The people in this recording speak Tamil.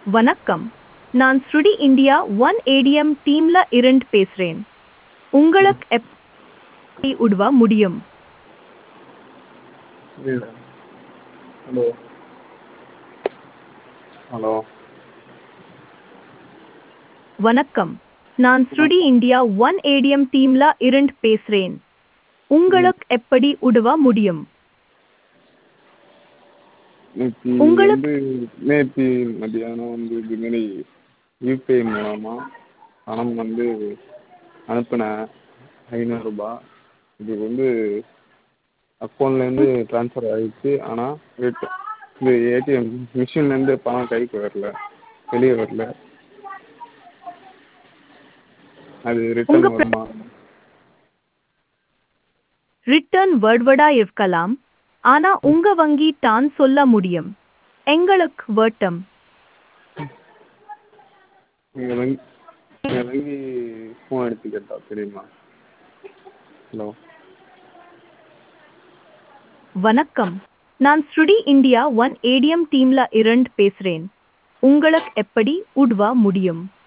வணக்கம் நான் ஸ்ருடி இந்தியா ஒன் ஏடிஎம் டீம்ல இருந்து பேசுறேன் உங்களுக்கு எப்படி உதவ முடியும் புரியல ஹலோ ஹலோ வணக்கம் நான் ஸ்ருடி இந்தியா ஒன் ஏடிஎம் டீம்ல இருந்து பேசுறேன் உங்களுக்கு எப்படி உதவ முடியும் நேற்று உங்களுக்கு- வந்து நேற்று மத்தியானம் வந்து இதுமாரி யூபிஐ மூலமாக பணம் வந்து அனுப்பினேன் ஐநூறுரூபா இது வந்து அக்கௌண்ட்லேருந்து ட்ரான்ஸ்ஃபர் ஆகிடுச்சு ஆனால் ரிட்ட இது ஏடிஎம் மிஷின்லேருந்து பணம் கைக்கு வரல வெளியே வரல அது ரிட்டர்ன் உங்க வருமா ரிட்டர்ன் வேர்ட்வடா இருக்கலாம் ஆனா உங்க வங்கி தான் சொல்ல முடியும் எங்களுக்கு வட்டம் எங்கள் வங்கி எங்கள் வங்கி ஃபோன் எடுத்து கேட்டா தெரியுமா ஹலோ வணக்கம் நான் ஸ்ருடி இந்தியா ஒன் ஏடிஎம் டீம்ல இருந்து பேசுறேன் உங்களுக்கு எப்படி உதவ முடியும்